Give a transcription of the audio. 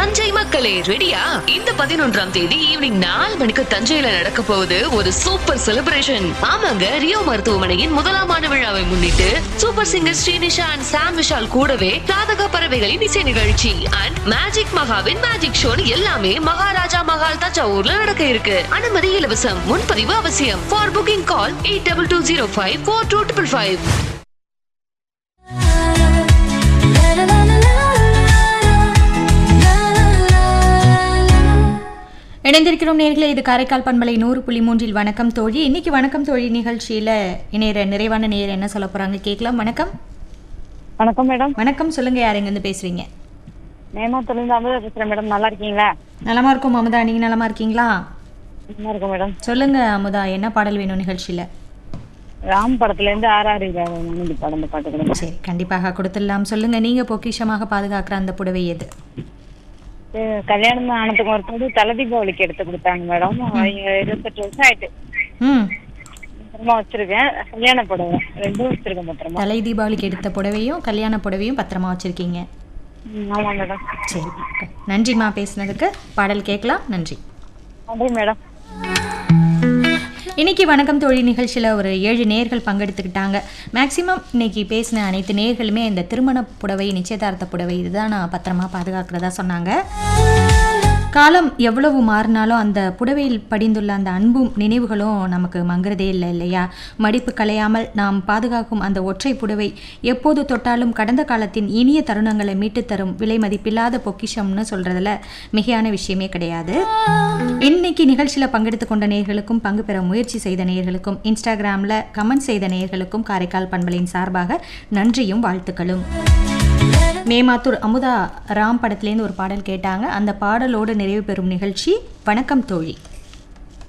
தஞ்சை மக்களே ரெடியா இந்த பதினொன்றாம் தேதி ஈவினிங் நாலு மணிக்கு தஞ்சையில நடக்க போகுது ஒரு சூப்பர் செலிப்ரேஷன் ஆமாங்க ரியோ மருத்துவமனையின் முதலாம் ஆண்டு விழாவை முன்னிட்டு super singer Srinisha and Sam Vishal கூடவே ராதக பறவைகளின் இசை நிகழ்ச்சி அண்ட் மேஜிக் மகாவின் மேஜிக் ஷோ எல்லாமே மகாராஜா மகால் தஞ்சாவூர்ல நடக்க இருக்கு அனுமதி இலவசம் முன்பதிவு அவசியம் for booking call eight double two zero five four two triple five இணைந்திருக்கிறோம் நேர்களே இது காரைக்கால் பண்பலை நூறு புள்ளி மூன்றில் வணக்கம் தோழி இன்னைக்கு வணக்கம் தோழி நிகழ்ச்சியில இணையற நிறைவான நேர் என்ன சொல்ல போறாங்க கேட்கலாம் வணக்கம் வணக்கம் மேடம் வணக்கம் சொல்லுங்க யார் எங்கேருந்து பேசுறீங்க நேமாத்துலேருந்து அமுதா பேசுகிறேன் மேடம் நல்லா இருக்கீங்களா நலமா இருக்கும் அமுதா நீங்க நலமா இருக்கீங்களா நல்லா இருக்கும் மேடம் சொல்லுங்க அமுதா என்ன பாடல் வேணும் நிகழ்ச்சியில ராம் படத்துலேருந்து ஆர்ஆர் நந்தி படம் இந்த பாட்டு கொடுங்க சரி கண்டிப்பாக கொடுத்துடலாம் சொல்லுங்க நீங்க பொக்கிஷமாக பாதுகாக்கிற அந்த புடவை எது இது கல்யாணம் ஆனதுக்கு ஒருத்தர் தலை தீபாவளிக்கு எடுத்து கொடுத்தாங்க மேடம் அவங்க இருபத்தெட்டு வருஷம் ஆயிட்டு ம் பத்திரமா வச்சிருக்கேன் கல்யாண புடவை ரெண்டும் வச்சிருக்கேன் பத்திரமா தலை தீபாவளிக்கு எடுத்த புடவையும் கல்யாண புடவையும் பத்திரமா வச்சிருக்கீங்க ம், ஆமா மேடம் சரி நன்றிம்மா பேசுனதுக்கு பாடல் கேட்கலாம் நன்றி நன்றி மேடம் இன்னைக்கு வணக்கம் தோழி நிகழ்ச்சியில் ஒரு ஏழு நேர்கள் பங்கெடுத்துக்கிட்டாங்க மேக்சிமம் இன்னைக்கு பேசின அனைத்து நேர்களுமே இந்த திருமண புடவை நிச்சயதார்த்த புடவை இதுதான் நான் பத்திரமா பாதுகாக்கிறதா சொன்னாங்க காலம் எவ்வளவு மாறினாலும் அந்த புடவையில் படிந்துள்ள அந்த அன்பும் நினைவுகளும் நமக்கு மங்குறதே இல்லை இல்லையா மடிப்பு கலையாமல் நாம் பாதுகாக்கும் அந்த ஒற்றை புடவை எப்போது தொட்டாலும் கடந்த காலத்தின் இனிய தருணங்களை மீட்டுத் தரும் விலை மதிப்பில்லாத பொக்கிஷம்னு சொல்றதுல மிகையான விஷயமே கிடையாது இன்னைக்கு நிகழ்ச்சியில் பங்கெடுத்து கொண்ட நேயர்களுக்கும் பங்கு பெற முயற்சி செய்த நேயர்களுக்கும் இன்ஸ்டாகிராமில் கமெண்ட் செய்த நேயர்களுக்கும் காரைக்கால் பண்பலின் சார்பாக நன்றியும் வாழ்த்துக்களும் மேமாத்தூர் அமுதா ராம் படத்துலேருந்து ஒரு பாடல் கேட்டாங்க அந்த பாடலோடு நிறைவு பெறும் நிகழ்ச்சி வணக்கம் தோழி